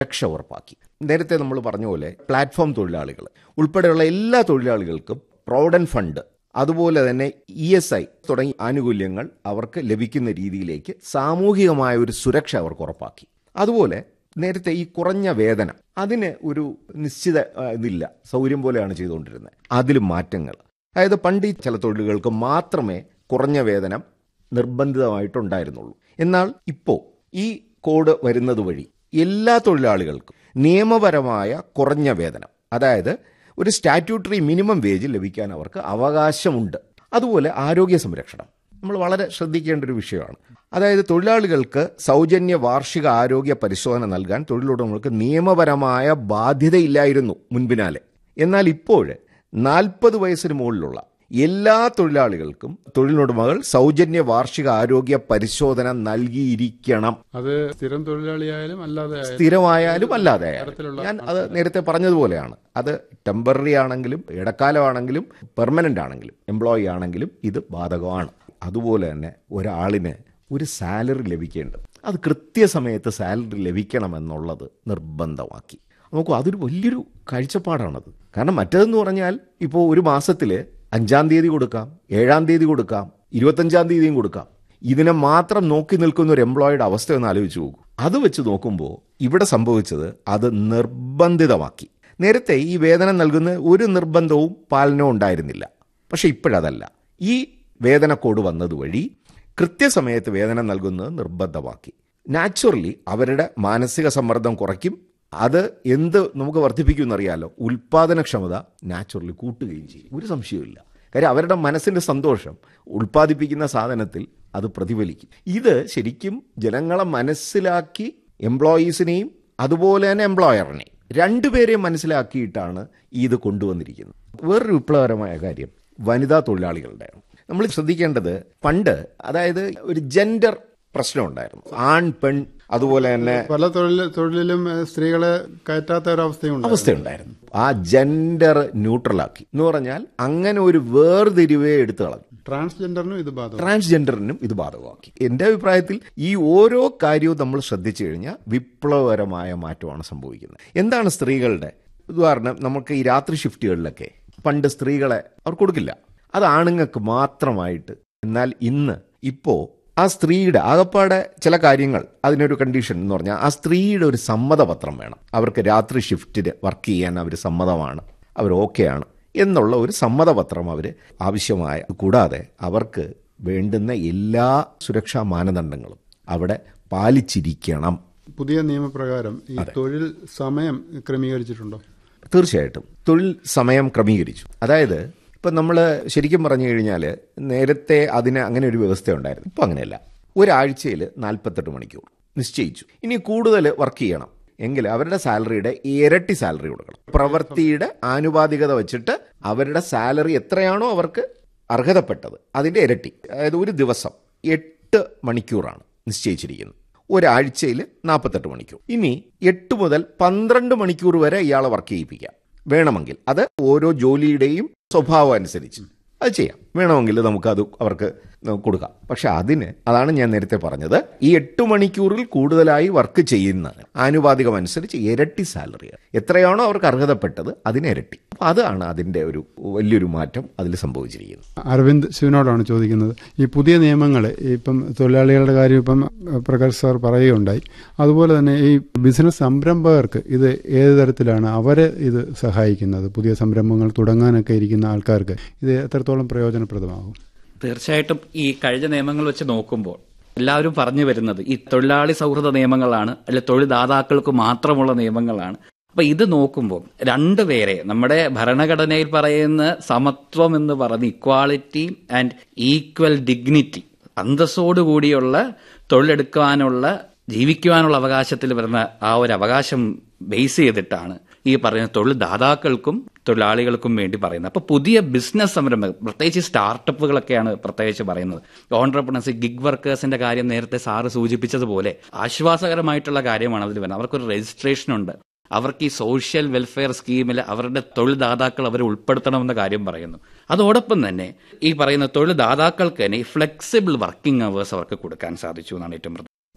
രക്ഷ ഉറപ്പാക്കി നേരത്തെ നമ്മൾ പറഞ്ഞ പോലെ പ്ലാറ്റ്ഫോം തൊഴിലാളികൾ ഉൾപ്പെടെയുള്ള എല്ലാ തൊഴിലാളികൾക്കും പ്രോവിഡന്റ് ഫണ്ട് അതുപോലെ തന്നെ ഇ എസ് ഐ തുടങ്ങിയ ആനുകൂല്യങ്ങൾ അവർക്ക് ലഭിക്കുന്ന രീതിയിലേക്ക് സാമൂഹികമായ ഒരു സുരക്ഷ അവർക്ക് ഉറപ്പാക്കി അതുപോലെ നേരത്തെ ഈ കുറഞ്ഞ വേതനം അതിന് ഒരു നിശ്ചിത ആ, ഇതില്ല സൗകര്യം പോലെയാണ് ചെയ്തുകൊണ്ടിരുന്നത് അതിൽ മാറ്റങ്ങൾ അതായത് പണ്ട് ഈ ചില തൊഴിലുകൾക്ക് മാത്രമേ കുറഞ്ഞ വേതനം നിർബന്ധിതമായിട്ടുണ്ടായിരുന്നുള്ളൂ എന്നാൽ ഇപ്പോൾ ഈ കോഡ് വരുന്നത് വഴി എല്ലാ തൊഴിലാളികൾക്കും നിയമപരമായ കുറഞ്ഞ വേതനം അതായത് ഒരു സ്റ്റാറ്റ്യൂട്ടറി മിനിമം വേജ് ലഭിക്കാൻ അവർക്ക് അവകാശമുണ്ട് അതുപോലെ ആരോഗ്യ സംരക്ഷണം നമ്മൾ വളരെ ശ്രദ്ധിക്കേണ്ട ഒരു വിഷയമാണ് അതായത് തൊഴിലാളികൾക്ക് സൗജന്യ വാർഷിക ആരോഗ്യ പരിശോധന നൽകാൻ തൊഴിലുടമകൾക്ക് നിയമപരമായ ബാധ്യതയില്ലായിരുന്നു മുൻപിനാലെ എന്നാൽ ഇപ്പോൾ നാൽപ്പത് വയസ്സിന് മുകളിലുള്ള എല്ലാ തൊഴിലാളികൾക്കും തൊഴിലുടമകൾ സൗജന്യ വാർഷിക ആരോഗ്യ പരിശോധന നൽകിയിരിക്കണം അത് സ്ഥിരം തൊഴിലാളിയായാലും അല്ലാതെ ആയാലും സ്ഥിരമായാലും അല്ലാതെ ആയാലും. തരത്തിലുള്ള ഞാൻ അത് നേരത്തെ പറഞ്ഞതുപോലെയാണ് അത് ടെമ്പററി ആണെങ്കിലും ഇടക്കാലമാണെങ്കിലും പെർമനന്റ് ആണെങ്കിലും എംപ്ലോയി ആണെങ്കിലും ഇത് ബാധകമാണ് അതുപോലെ തന്നെ ഒരാളിന് ഒരു സാലറി ലഭിക്കേണ്ടത് അത് കൃത്യസമയത്ത് സാലറി ലഭിക്കണമെന്നുള്ളത് നിർബന്ധമാക്കി നോക്കൂ അതൊരു വലിയൊരു കാഴ്ചപ്പാടാണത് കാരണം മറ്റേതെന്ന് പറഞ്ഞാൽ ഇപ്പോൾ ഒരു മാസത്തിൽ അഞ്ചാം തീയതി കൊടുക്കാം ഏഴാം തീയതി കൊടുക്കാം ഇരുപത്തഞ്ചാം തീയതിയും കൊടുക്കാം ഇതിനെ മാത്രം നോക്കി നിൽക്കുന്ന ഒരു എംപ്ലോയിയുടെ അവസ്ഥ ഒന്ന് ആലോചിച്ച് നോക്കൂ അത് വെച്ച് നോക്കുമ്പോൾ ഇവിടെ സംഭവിച്ചത് അത് നിർബന്ധിതമാക്കി നേരത്തെ ഈ വേതനം നൽകുന്ന ഒരു നിർബന്ധവും പാലനവും ഉണ്ടായിരുന്നില്ല പക്ഷെ ഇപ്പോഴതല്ല ഈ വേതന കോഡ് വന്നതുവഴി കൃത്യസമയത്ത് വേതനം നൽകുന്നത് നിർബന്ധമാക്കി നാച്ചുറലി അവരുടെ മാനസിക സമ്മർദ്ദം കുറയ്ക്കും അത് എന്ത് നമുക്ക് വർദ്ധിപ്പിക്കുമെന്നറിയാലോ ഉൽപാദനക്ഷമത നാച്ചുറലി കൂട്ടുകയും ചെയ്യും ഒരു സംശയവുമില്ല കാര്യം അവരുടെ മനസ്സിന്റെ സന്തോഷം ഉൽപ്പാദിപ്പിക്കുന്ന സാധനത്തിൽ അത് പ്രതിഫലിക്കും ഇത് ശരിക്കും ജനങ്ങളെ മനസ്സിലാക്കി എംപ്ലോയീസിനെയും അതുപോലെ തന്നെ എംപ്ലോയറിനെയും രണ്ടുപേരെയും മനസ്സിലാക്കിയിട്ടാണ് ഇത് കൊണ്ടുവന്നിരിക്കുന്നത് വേറൊരു വിപ്ലവകരമായ കാര്യം വനിതാ തൊഴിലാളികളുടെയാണ് നമ്മൾ ശ്രദ്ധിക്കേണ്ടത് പണ്ട് അതായത് ഒരു ജെൻഡർ പ്രശ്നം ഉണ്ടായിരുന്നു ആൺ പെൺ അതുപോലെ തന്നെ പല തൊഴിൽ തൊഴിലിലും ഏഹ്, സ്ത്രീകളെ കയറ്റാത്ത ഒരവസ്ഥയുണ്ട് അവസ്ഥയുണ്ടായിരുന്നു ആ ജെൻഡർ ന്യൂട്രലാക്കി എന്ന് പറഞ്ഞാൽ അങ്ങനെ ഒരു വേർതിരിവേ എടുത്തു കളഞ്ഞു ട്രാൻസ്ജെൻഡറിനും ഇത് ബാധകം ട്രാൻസ്ജെൻഡറിനും ഇത് ബാധകമാക്കി എന്റെ അഭിപ്രായത്തിൽ ഈ ഓരോ കാര്യവും നമ്മൾ ശ്രദ്ധിച്ചു കഴിഞ്ഞാൽ വിപ്ലവകരമായ മാറ്റമാണ് സംഭവിക്കുന്നത് എന്താണ് സ്ത്രീകളുടെ ഉദാഹരണം നമുക്ക് ഈ രാത്രി ഷിഫ്റ്റുകളിലൊക്കെ പണ്ട് സ്ത്രീകളെ അവർ കൊടുക്കില്ല അത് ആണുങ്ങൾക്ക് മാത്രമായിട്ട് എന്നാൽ ഇന്ന് ഇപ്പോ ആ സ്ത്രീയുടെ ആകപ്പാടെ ചില കാര്യങ്ങൾ അതിനൊരു കണ്ടീഷൻ എന്ന് പറഞ്ഞാൽ ആ സ്ത്രീയുടെ ഒരു സമ്മതപത്രം വേണം അവർക്ക് രാത്രി ഷിഫ്റ്റിന് വർക്ക് ചെയ്യാൻ അവർ സമ്മതമാണ് അവർ ഓക്കെയാണ് എന്നുള്ള ഒരു സമ്മതപത്രം അവർ ആവശ്യമായ കൂടാതെ അവർക്ക് വേണ്ടുന്ന എല്ലാ സുരക്ഷാ മാനദണ്ഡങ്ങളും അവിടെ പാലിച്ചിരിക്കണം പുതിയ നിയമപ്രകാരം ഈ തൊഴിൽ സമയം ക്രമീകരിച്ചിട്ടുണ്ടോ തീർച്ചയായിട്ടും തൊഴിൽ സമയം ക്രമീകരിച്ചു അതായത് ഇപ്പം നമ്മൾ ശരിക്കും പറഞ്ഞു കഴിഞ്ഞാൽ നേരത്തെ അതിന് അങ്ങനെ ഒരു വ്യവസ്ഥ ഉണ്ടായിരുന്നു ഇപ്പം അങ്ങനെയല്ല ഒരാഴ്ചയിൽ നാൽപ്പത്തെട്ട് മണിക്കൂർ നിശ്ചയിച്ചു ഇനി കൂടുതൽ വർക്ക് ചെയ്യണം എങ്കിൽ അവരുടെ സാലറിയുടെ ഇരട്ടി സാലറി കൊടുക്കണം പ്രവൃത്തിയുടെ ആനുപാതികത വെച്ചിട്ട് അവരുടെ സാലറി എത്രയാണോ അവർക്ക് അർഹതപ്പെട്ടത് അതിൻ്റെ ഇരട്ടി അതായത് ഒരു ദിവസം എട്ട് മണിക്കൂറാണ് നിശ്ചയിച്ചിരിക്കുന്നത് ഒരാഴ്ചയിൽ നാൽപ്പത്തെട്ട് മണിക്കൂർ ഇനി എട്ട് മുതൽ പന്ത്രണ്ട് മണിക്കൂർ വരെ ഇയാളെ വർക്ക് ചെയ്യിപ്പിക്കാം വേണമെങ്കിൽ അത് ഓരോ ജോലിയുടെയും സ്വഭാവം അനുസരിച്ച് അത് ചെയ്യാം വേണമെങ്കിൽ നമുക്ക് അത് അവർക്ക് കൊടുക്കാം പക്ഷെ അതിന് അതാണ് ഞാൻ നേരത്തെ പറഞ്ഞത് ഈ എട്ട് മണിക്കൂറിൽ കൂടുതലായി വർക്ക് ചെയ്യുന്ന ആനുപാതികം അനുസരിച്ച് ഇരട്ടി സാലറി എത്രയാണോ അവർക്ക് അർഹതപ്പെട്ടത് അതിന് ഇരട്ടി അപ്പൊ അതാണ് അതിന്റെ ഒരു വലിയൊരു മാറ്റം അതിൽ സംഭവിച്ചിരിക്കുന്നത് അരവിന്ദ് ശിവനോടാണ് ചോദിക്കുന്നത് ഈ പുതിയ നിയമങ്ങൾ ഇപ്പം തൊഴിലാളികളുടെ കാര്യം ഇപ്പം ഏഹ്, പ്രകാശ് സാർ പറയുകയുണ്ടായി അതുപോലെ തന്നെ ഈ ബിസിനസ് സംരംഭകർക്ക് ഇത് ഏത് തരത്തിലാണ് അവരെ ഇത് സഹായിക്കുന്നത് പുതിയ സംരംഭങ്ങൾ തുടങ്ങാനൊക്കെ ഇരിക്കുന്ന ആൾക്കാർക്ക് ഇത് എത്രത്തോളം പ്രയോജനപ്രദമാകും തീർച്ചയായിട്ടും ഈ കഴിഞ്ഞ നിയമങ്ങൾ വെച്ച് നോക്കുമ്പോൾ എല്ലാവരും പറഞ്ഞു വരുന്നത് ഈ തൊഴിലാളി സൗഹൃദ നിയമങ്ങളാണ് അല്ലെ തൊഴിൽദാതാക്കൾക്ക് മാത്രമുള്ള നിയമങ്ങളാണ് അപ്പൊ ഇത് നോക്കുമ്പോൾ രണ്ടുപേരെ നമ്മുടെ ഭരണഘടനയിൽ പറയുന്ന സമത്വം എന്ന് പറഞ്ഞ് ഇക്വാളിറ്റി ആൻഡ് ഈക്വൽ ഡിഗ്നിറ്റി അന്തസ്സോടുകൂടിയുള്ള തൊഴിലെടുക്കാനുള്ള ജീവിക്കുവാനുള്ള അവകാശത്തിൽ വരുന്ന ആ ഒരു അവകാശം ബേസ് ചെയ്തിട്ടാണ് ഈ പറയുന്ന തൊഴിൽ ദാതാക്കൾക്കും തൊഴിലാളികൾക്കും വേണ്ടി പറയുന്നത് അപ്പൊ പുതിയ ബിസിനസ് സംരംഭം പ്രത്യേകിച്ച് സ്റ്റാർട്ടപ്പുകളൊക്കെയാണ് പ്രത്യേകിച്ച് പറയുന്നത് ഓൺടർപ്രണേഴ്സ് ഗിഗ് വർക്കേഴ്സിന്റെ കാര്യം നേരത്തെ സാറ് സൂചിപ്പിച്ചതുപോലെ ആശ്വാസകരമായിട്ടുള്ള കാര്യമാണ് അതിൽ വരുന്നത് അവർക്കൊരു രജിസ്ട്രേഷൻ ഉണ്ട് അവർക്ക് ഈ സോഷ്യൽ വെൽഫെയർ സ്കീമിൽ അവരുടെ തൊഴിൽ ദാതാക്കൾ അവരെ ഉൾപ്പെടുത്തണമെന്ന കാര്യം പറയുന്നു അതോടൊപ്പം തന്നെ ഈ പറയുന്ന തൊഴിൽ ദാതാക്കൾക്ക് തന്നെ ഈ ഫ്ലെക്സിബിൾ വർക്കിംഗ് അവേഴ്സ് അവർക്ക് കൊടുക്കാൻ സാധിച്ചു എന്നാണ് ഏറ്റവും പ്രധാനം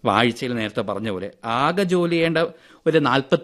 ആഴ്ചയിൽ നേരത്തെ പറഞ്ഞ പോലെ ആകെ ജോലി ചെയ്യേണ്ട ഒരു നാൽപ്പത്തി